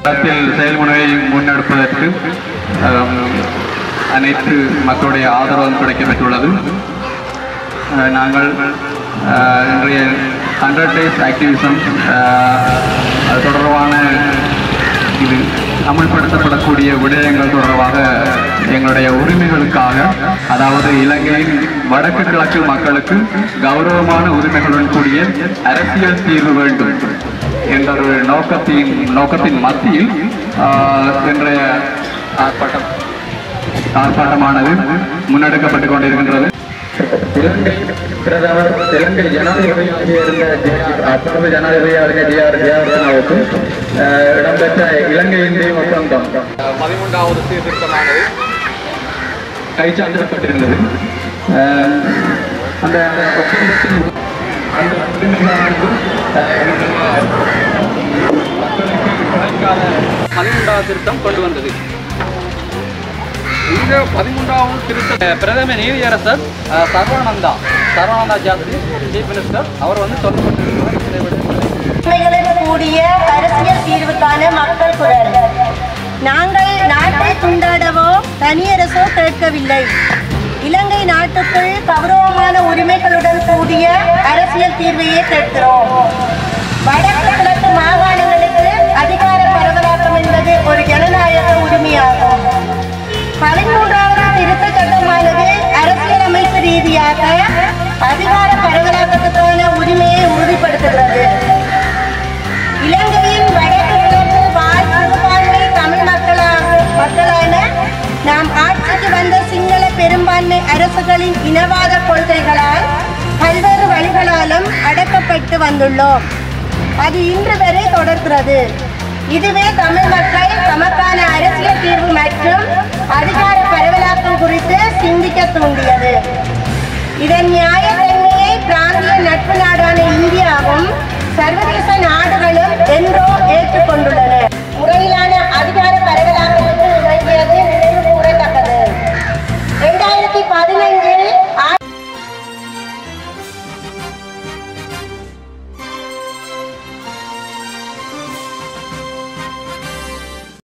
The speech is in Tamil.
அரசியல் செயல்முறையை முன்னெடுப்பதற்கு ஆம், அனைத்து மக்களுடைய ஆதரவும் கிடைக்கப்பெற்றுள்ளது அஹ், நாங்கள் அஹ், இன்றைய ஹண்ட்ரட் டேஸ் ஆக்டிவிசம் அது தொடர்பான இது அமல்படுத்தப்படக்கூடிய விடயங்கள் தொடர்பாக எங்களுடைய உரிமைகளுக்காக அதாவது இலங்கையின் வடக்கு கிழக்கு மக்களுக்கு கௌரவமான உரிமைகளுடன் கூடிய அரசியல் தீர்வு வேண்டும் என்ற ஒரு நோக்கத்தின் நோக்கத்தின் மத்தியில் ஆஹ், இன்றைய ஆர்ப்பாட்டம் ஆர்ப்பாட்டமானது முன்னெடுக்கப்பட்டுக் கொண்டிருக்கின்றது இலங்கை பிரதமர் இலங்கை ஜனாதிபதியாக இருந்த அப்பொழுது ஜனாதிபதியாக ஜே ஆர் ஜெயவர்தனாவுக்கு அஹ், இடம்பெற்ற இலங்கை இந்திய ஒப்பந்தம் பதிமூன்றாவது சீர்திருத்தமானது கைச்சாத்திடப்பட்டிருந்தது அஹ், அந்த ஒப்பந்தத்தின் அந்த உரிமைகளானது பதிமூன்றாவது திருத்தம் கொண்டு வந்தது இந்த பதிமூன்றாவது திருத்த பிரதம நீதியரசர் அஹ், சர்வானந்தா சர்வானந்தா ஜாஸ்தி சீஃப் மினிஸ்டர் அவர் வந்து சொல்லப்பட்டிருக்கிறார் இதை விட உரிமைகளுடன் கூடிய அரசியல் தீர்வுக்கான மக்கள் குரல் நாங்கள் நாட்டை துண்டாடவோ தனியரசோ கேட்கவில்லை இலங்கை நாட்டுக்குள் கௌரவமான உரிமைகளுடன் கூடிய அரசியல் தீர்வையே கேட்கிறோம் வடக்கு கிழக்கு மாகாணங்களுக்கு அதிகார பரவலாக்கம் என்பது ஒரு ஜனநாயக உரிமையாகும் பதிமூன்றாவது திருத்த சட்டமானது அரசியலமைப்பு ரீதியாக அதிகார பரவலாக்கத்துக்கான உரிமையை உறுதிப்படுத்துகிறது இலங்கையின் வடக்கு கிழக்கு வாழ் சிறுபான்மை தமிழ் மக்களாக மக்களான நாம் ஆட்சிக்கு வந்த சிங்கள பெரும்பான்மை அரசுகளின் இனவாத கொள்கைகளால் பல்வேறு வழிகளாலும் அடக்கப்பட்டு வந்துள்ளோம் அது இன்று வரை தொடர்கிறது இதுவே தமிழ் மக்கள் தமக்கான அரசியல் தீர்வு மற்றும் அதிகார பரவலாக்கம் குறித்து சிந்திக்க தூண்டியது இதன் நியாயத்தன்மையை பிராந்திய நட்பு நாடான இந்தியாவும்